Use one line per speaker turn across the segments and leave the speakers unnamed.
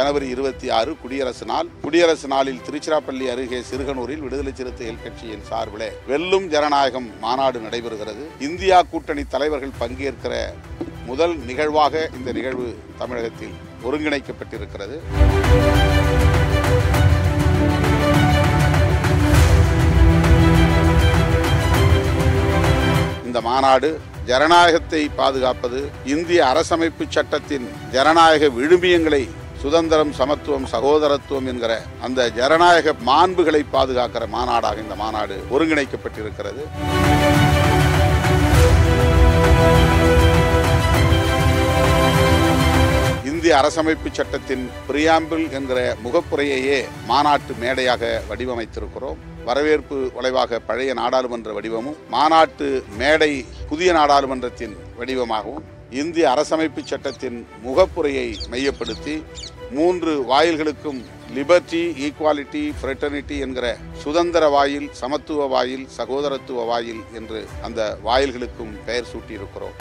ஜனவரி இருபத்தி ஆறு குடியரசு நாள் குடியரசு நாளில் திருச்சிராப்பள்ளி அருகே சிறுகனூரில் விடுதலை சிறுத்தைகள் கட்சியின் சார்பிலே வெல்லும் ஜனநாயகம் மாநாடு நடைபெறுகிறது இந்தியா கூட்டணி தலைவர்கள் பங்கேற்கிற முதல் நிகழ்வாக இந்த நிகழ்வு தமிழகத்தில் ஒருங்கிணைக்கப்பட்டிருக்கிறது இந்த மாநாடு ஜனநாயகத்தை பாதுகாப்பது இந்திய அரசமைப்பு சட்டத்தின் ஜனநாயக விழுமியங்களை சுதந்திரம் சமத்துவம் சகோதரத்துவம் என்கிற அந்த ஜனநாயக மாண்புகளை பாதுகாக்கிற மாநாடாக இந்த மாநாடு ஒருங்கிணைக்கப்பட்டிருக்கிறது இந்திய அரசமைப்பு சட்டத்தின் பிரியாம்பிள் என்கிற முகப்புரையையே மாநாட்டு மேடையாக வடிவமைத்திருக்கிறோம் வரவேற்பு வளைவாக பழைய நாடாளுமன்ற வடிவமும் மாநாட்டு மேடை புதிய நாடாளுமன்றத்தின் வடிவமாகவும் இந்திய அரசமைப்பு சட்டத்தின் முகப்புரையை மையப்படுத்தி மூன்று வாயில்களுக்கும் லிபர்ட்டி ஈக்குவாலிட்டி ஃப்ரெட்டர்னிட்டி என்கிற சுதந்திர வாயில் சமத்துவ வாயில் சகோதரத்துவ வாயில் என்று அந்த வாயில்களுக்கும் பெயர் சூட்டியிருக்கிறோம்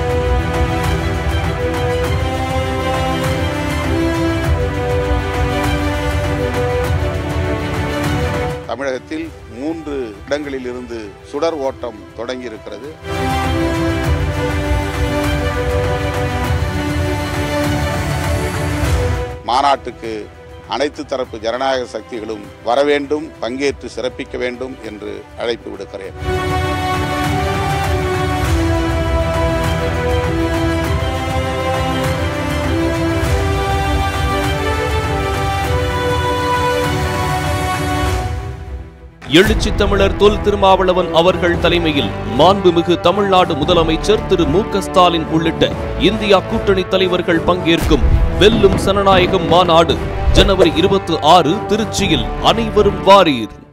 தமிழகத்தில் மூன்று இடங்களில் இருந்து சுடர் ஓட்டம் தொடங்கி இருக்கிறது மாநாட்டுக்கு அனைத்து தரப்பு ஜனநாயக சக்திகளும் வர வேண்டும் பங்கேற்று சிறப்பிக்க வேண்டும் என்று அழைப்பு விடுக்கிறேன்
எழுச்சி தமிழர் தொல் திருமாவளவன் அவர்கள் தலைமையில் மாண்புமிகு தமிழ்நாடு முதலமைச்சர் திரு மு க ஸ்டாலின் உள்ளிட்ட இந்தியா கூட்டணி தலைவர்கள் பங்கேற்கும் வெல்லும் சனநாயகம் மாநாடு ஜனவரி இருபத்தி ஆறு திருச்சியில் அனைவரும் வாரீர்